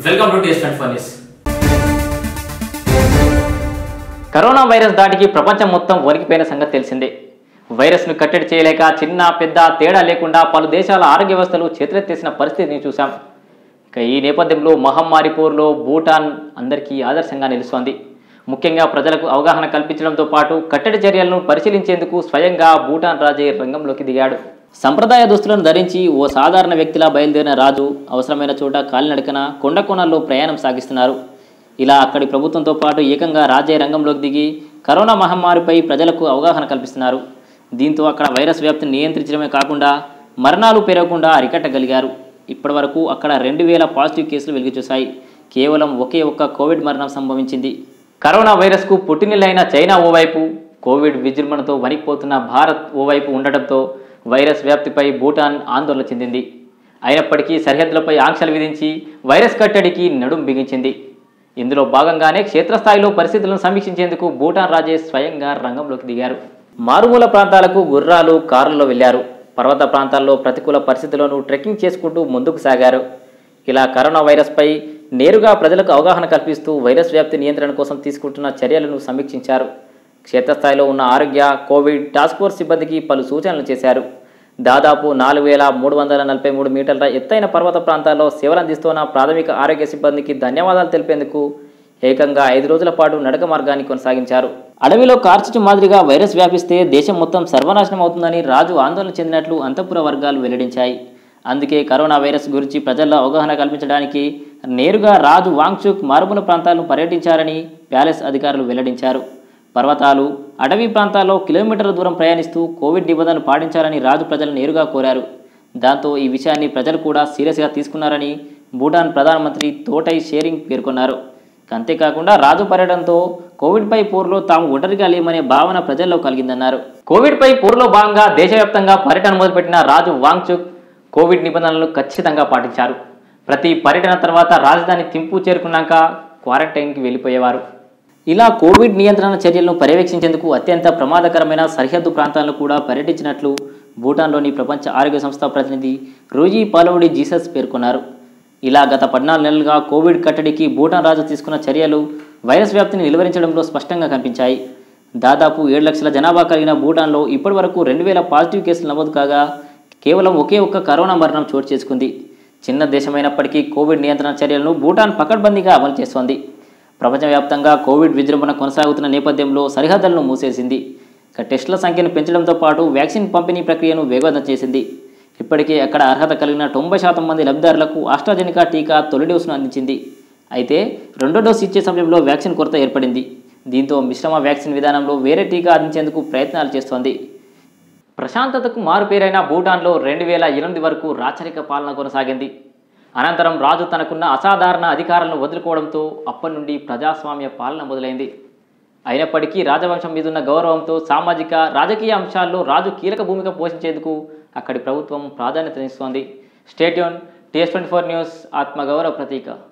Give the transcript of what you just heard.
welcome to taste and funnies corona virus దాటికి ప్రపంచం మొత్తం వణికిపోయిన సంగతి తెలిసిందే వైరస్ను కట్టడి చేయలేక చిన్న పెద్ద తేడా లేకుండా పలు దేశాల ఆరోగ్య వ్యవస్థలు చేతులెత్తేసిన పరిస్థితిని చూశాం ఇక ఈ నేపథ్యంలో మహమ్మారి పోరులో భూటాన్ అందరికీ ఆదర్శంగా నిలుస్తోంది ముఖ్యంగా ప్రజలకు అవగాహన కల్పించడంతో పాటు కట్టడి చర్యలను పరిశీలించేందుకు స్వయంగా భూటాన్ రాజే రంగంలోకి దిగాడు సంప్రదాయ దుస్తులను ధరించి ఓ సాధారణ వ్యక్తిలా బయలుదేరిన రాజు అవసరమైన చోట కాలినడకన కొండ కోణాల్లో ప్రయాణం సాగిస్తున్నారు ఇలా అక్కడి ప్రభుత్వంతో పాటు ఏకంగా రాజే రంగంలోకి దిగి కరోనా మహమ్మారిపై ప్రజలకు అవగాహన కల్పిస్తున్నారు దీంతో అక్కడ వైరస్ వ్యాప్తిని నియంత్రించడమే కాకుండా మరణాలు పెరగకుండా అరికట్టగలిగారు ఇప్పటివరకు అక్కడ రెండు వేల పాజిటివ్ కేసులు వెలుగుచూశాయి కేవలం ఒకే ఒక్క కోవిడ్ మరణం సంభవించింది కరోనా వైరస్కు పుట్టినిల్లైన చైనా ఓవైపు కోవిడ్ విజృంభణతో వణికిపోతున్న భారత్ ఓవైపు ఉండటంతో వైరస్ వ్యాప్తిపై భూటాన్ ఆందోళన చెందింది అయినప్పటికీ సరిహద్దులపై ఆంక్షలు విధించి వైరస్ కట్టడికి నడుం బిగించింది ఇందులో భాగంగానే క్షేత్రస్థాయిలో పరిస్థితులను సమీక్షించేందుకు భూటాన్ రాజే స్వయంగా రంగంలోకి దిగారు మారుమూల ప్రాంతాలకు గుర్రాలు కారుల్లో వెళ్లారు పర్వత ప్రాంతాల్లో ప్రతికూల పరిస్థితులను ట్రెక్కింగ్ చేసుకుంటూ ముందుకు సాగారు ఇలా కరోనా వైరస్పై నేరుగా ప్రజలకు అవగాహన కల్పిస్తూ వైరస్ వ్యాప్తి నియంత్రణ కోసం తీసుకుంటున్న చర్యలను సమీక్షించారు క్షేత్రస్థాయిలో ఉన్న ఆరోగ్య కోవిడ్ టాస్క్ ఫోర్స్ సిబ్బందికి పలు సూచనలు చేశారు దాదాపు నాలుగు వేల మూడు వందల నలభై మూడు మీటర్ల ఎత్తైన పర్వత ప్రాంతాల్లో సేవలందిస్తున్న ప్రాథమిక ఆరోగ్య సిబ్బందికి ధన్యవాదాలు తెలిపేందుకు ఏకంగా ఐదు రోజుల పాటు నడక మార్గాన్ని కొనసాగించారు అడవిలో కార్చిచ్చు మాదిరిగా వైరస్ వ్యాపిస్తే దేశం మొత్తం సర్వనాశనం అవుతుందని రాజు ఆందోళన చెందినట్లు అంతఃపుర వర్గాలు వెల్లడించాయి అందుకే కరోనా వైరస్ గురించి ప్రజల్లో అవగాహన కల్పించడానికి నేరుగా రాజు వాంగ్చుక్ మారుమూల ప్రాంతాలను పర్యటించారని ప్యాలెస్ అధికారులు వెల్లడించారు పర్వతాలు అడవి ప్రాంతాల్లో కిలోమీటర్ల దూరం ప్రయాణిస్తూ కోవిడ్ నిబంధనలు పాటించాలని రాజు ప్రజలు నేరుగా కోరారు దాంతో ఈ విషయాన్ని ప్రజలు కూడా సీరియస్గా తీసుకున్నారని భూటాన్ ప్రధానమంత్రి తోటై షేరింగ్ పేర్కొన్నారు అంతేకాకుండా రాజు పర్యటనతో కోవిడ్పై పోరులో తాము ఒంటరిగా లేమనే భావన ప్రజల్లో కలిగిందన్నారు కోవిడ్పై పోరులో భాగంగా దేశవ్యాప్తంగా పర్యటన మొదలుపెట్టిన రాజు వాంగ్చుక్ కోవిడ్ నిబంధనలను ఖచ్చితంగా పాటించారు ప్రతి పర్యటన తర్వాత రాజధాని తింపు చేరుకున్నాక క్వారంటైన్కి వెళ్ళిపోయేవారు ఇలా కోవిడ్ నియంత్రణ చర్యలను పర్యవేక్షించేందుకు అత్యంత ప్రమాదకరమైన సరిహద్దు ప్రాంతాలను కూడా పర్యటించినట్లు భూటాన్లోని ప్రపంచ ఆరోగ్య సంస్థ ప్రతినిధి రోజీ పాలవుడి జీసస్ పేర్కొన్నారు ఇలా గత పద్నాలుగు నెలలుగా కోవిడ్ కట్టడికి భూటాన్ రాజు తీసుకున్న చర్యలు వైరస్ వ్యాప్తిని నిలువరించడంలో స్పష్టంగా కనిపించాయి దాదాపు ఏడు లక్షల జనాభా కలిగిన భూటాన్లో ఇప్పటివరకు రెండు వేల పాజిటివ్ కేసులు నమోదు కాగా కేవలం ఒకే ఒక్క కరోనా మరణం చోటు చేసుకుంది చిన్న దేశమైనప్పటికీ కోవిడ్ నియంత్రణ చర్యలను భూటాన్ పకడ్బందీగా అమలు చేస్తోంది ప్రపంచవ్యాప్తంగా కోవిడ్ విజృంభణ కొనసాగుతున్న నేపథ్యంలో సరిహద్దులను మూసేసింది ఇక టెస్టుల సంఖ్యను పెంచడంతో పాటు వ్యాక్సిన్ పంపిణీ ప్రక్రియను వేగవంతం చేసింది ఇప్పటికే అక్కడ అర్హత కలిగిన తొంభై శాతం మంది లబ్ధిదారులకు ఆస్ట్రాజెనికా టీకా తొలి డోసును అందించింది అయితే రెండో డోసు ఇచ్చే సమయంలో వ్యాక్సిన్ కొరత ఏర్పడింది దీంతో మిశ్రమ వ్యాక్సిన్ విధానంలో వేరే టీకా అందించేందుకు ప్రయత్నాలు చేస్తోంది ప్రశాంతతకు మారుపేరైన భూటాన్లో రెండు వేల ఎనిమిది వరకు రాచరిక పాలన కొనసాగింది అనంతరం రాజు తనకున్న అసాధారణ అధికారాలను వదులుకోవడంతో అప్పటి నుండి ప్రజాస్వామ్య పాలన మొదలైంది అయినప్పటికీ రాజవంశం మీదున్న గౌరవంతో సామాజిక రాజకీయ అంశాల్లో రాజు కీలక భూమిక పోషించేందుకు అక్కడి ప్రభుత్వం ప్రాధాన్యతనిస్తోంది స్టేట్యూన్ టీఎస్ ట్వంటీ ఫోర్ న్యూస్ ఆత్మగౌరవ ప్రతీక